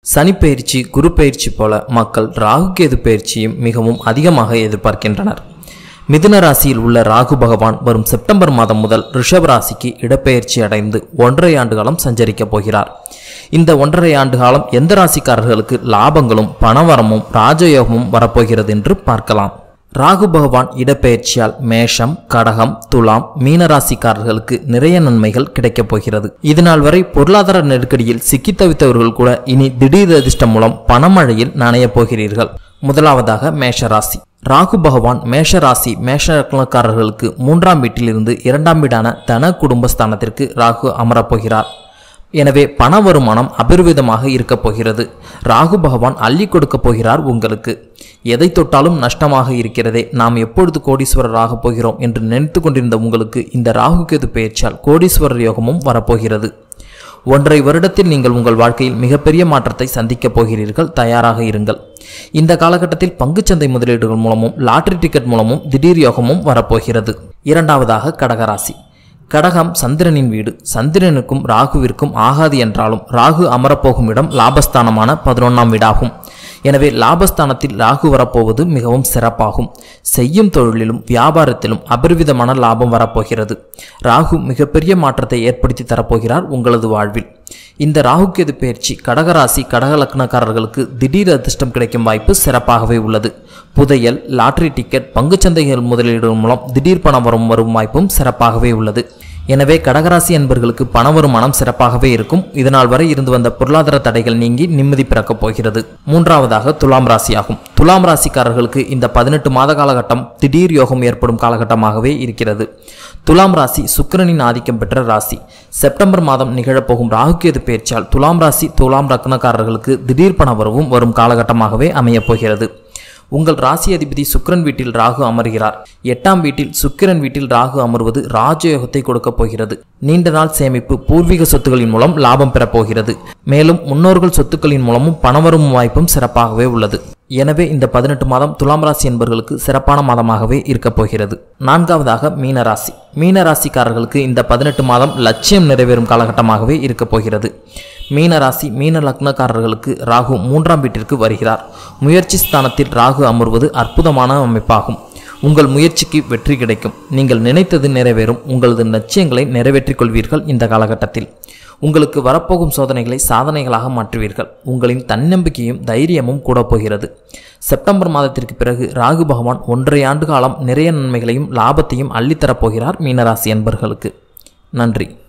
சனிப்பெயர்ச்சி குரு பயிற்சி போல மக்கள் ராகு கேது பயிற்சியும் மிகவும் அதிகமாக எதிர்பார்க்கின்றனர் மிதுன ராசியில் உள்ள ராகு பகவான் வரும் செப்டம்பர் மாதம் முதல் ரிஷப ராசிக்கு இடப்பெயர்ச்சி அடைந்து ஒன்றரை ஆண்டு காலம் சஞ்சரிக்கப் போகிறார் இந்த ஒன்றரை ஆண்டு காலம் எந்த ராசிக்காரர்களுக்கு லாபங்களும் பணவரமும் ராஜயோகமும் வரப்போகிறது என்று பார்க்கலாம் ராகு பகவான் இடப்பெயர்ச்சியால் மேஷம் கடகம் துலாம் மீனராசிக்காரர்களுக்கு நிறைய நன்மைகள் கிடைக்கப் போகிறது இதுநாள் வரை பொருளாதார நெருக்கடியில் சிக்கித் தவித்தவர்கள் கூட இனி திடீர் அதிர்ஷ்டம் மூலம் பணமழையில் நனையப் போகிறீர்கள் முதலாவதாக மேஷராசி ராகு பகவான் மேஷராசி மேஷ லக்னக்காரர்களுக்கு மூன்றாம் வீட்டிலிருந்து இரண்டாம் வீடான தன குடும்பஸ்தானத்திற்கு ராகு அமரப்போகிறார் எனவே பண வருமானம் அபரிவிதமாக இருக்கப் போகிறது ராகு பகவான் அள்ளி கொடுக்கப் போகிறார் உங்களுக்கு எதை தொட்டாலும் நஷ்டமாக இருக்கிறதே நாம் எப்பொழுது கோடீஸ்வரர் ஆகப் போகிறோம் என்று நினைத்து கொண்டிருந்த உங்களுக்கு இந்த ராகு கேது பெயர்ச்சியால் கோடீஸ்வரர் யோகமும் வரப்போகிறது ஒன்றரை வருடத்தில் நீங்கள் உங்கள் வாழ்க்கையில் மிகப்பெரிய மாற்றத்தை சந்திக்கப் போகிறீர்கள் தயாராக இருங்கள் இந்த காலகட்டத்தில் பங்குச்சந்தை முதலீடுகள் மூலமும் லாட்டரி டிக்கெட் மூலமும் திடீர் யோகமும் வரப்போகிறது இரண்டாவதாக கடகராசி கடகம் சந்திரனின் வீடு சந்திரனுக்கும் ராகுவிற்கும் ஆகாது என்றாலும் ராகு அமரப்போகும் இடம் லாபஸ்தானமான பதினொன்றாம் வீடாகும் எனவே லாபஸ்தானத்தில் ராகு வரப்போவது மிகவும் சிறப்பாகும் செய்யும் தொழிலிலும் வியாபாரத்திலும் அபரிவிதமான லாபம் வரப்போகிறது ராகு மிகப்பெரிய மாற்றத்தை ஏற்படுத்தி தரப்போகிறார் உங்களது வாழ்வில் இந்த ராகுகேது பயிற்சி கடகராசி கடக லக்னக்காரர்களுக்கு திடீர் அதிர்ஷ்டம் கிடைக்கும் வாய்ப்பு சிறப்பாகவே உள்ளது புதையல் லாட்டரி டிக்கெட் பங்குச்சந்தைகள் முதலீடுகள் மூலம் திடீர் பணம் வரும் வரும் வாய்ப்பும் சிறப்பாகவே உள்ளது எனவே கடகராசி அன்பர்களுக்கு பண வருமானம் சிறப்பாகவே இருக்கும் இதனால் வரை இருந்து வந்த பொருளாதார தடைகள் நீங்கி நிம்மதி பிறக்கப் போகிறது மூன்றாவதாக துலாம் ராசியாகும் துலாம் ராசிக்காரர்களுக்கு இந்த பதினெட்டு மாத காலகட்டம் திடீர் யோகம் ஏற்படும் காலகட்டமாகவே இருக்கிறது துலாம் ராசி சுக்கிரனின் ஆதிக்கம் பெற்ற ராசி செப்டம்பர் மாதம் நிகழப்போகும் ராகுகேது பேச்சால் துலாம் ராசி துலாம் லக்னக்காரர்களுக்கு திடீர் பண வரவும் வரும் காலகட்டமாகவே அமையப் போகிறது உங்கள் ராசி அதிபதி சுக்கிரன் வீட்டில் ராகு அமர்கிறார் எட்டாம் வீட்டில் சுக்கிரன் வீட்டில் ராகு அமர்வது ராஜயோகத்தை கொடுக்கப் போகிறது நீண்ட நாள் சேமிப்பு பூர்வீக சொத்துக்களின் மூலம் லாபம் பெறப் போகிறது மேலும் முன்னோர்கள் சொத்துக்களின் மூலமும் பணவரும் வாய்ப்பும் சிறப்பாகவே உள்ளது எனவே இந்த பதினெட்டு மாதம் துலாம் ராசி என்பவர்களுக்கு சிறப்பான மாதமாகவே இருக்கப் போகிறது நான்காவதாக மீனராசி மீனராசிக்காரர்களுக்கு இந்த பதினெட்டு மாதம் லட்சியம் நிறைவேறும் காலகட்டமாகவே இருக்கப் போகிறது மீனராசி மீன லக்னக்காரர்களுக்கு ராகு மூன்றாம் வீட்டிற்கு வருகிறார் முயற்சி ஸ்தானத்தில் ராகு அமர்வது அற்புதமான அமைப்பாகும் உங்கள் முயற்சிக்கு வெற்றி கிடைக்கும் நீங்கள் நினைத்தது நிறைவேறும் உங்களது லட்சியங்களை நிறைவேற்றிக் கொள்வீர்கள் இந்த காலகட்டத்தில் உங்களுக்கு வரப்போகும் சோதனைகளை சாதனைகளாக மாற்றுவீர்கள் உங்களின் தன்னம்பிக்கையும் தைரியமும் கூட போகிறது செப்டம்பர் மாதத்திற்கு பிறகு ராகு பகவான் ஒன்றரை ஆண்டு காலம் நிறைய நன்மைகளையும் லாபத்தையும் அள்ளித்தரப்போகிறார் மீனராசி என்பர்களுக்கு நன்றி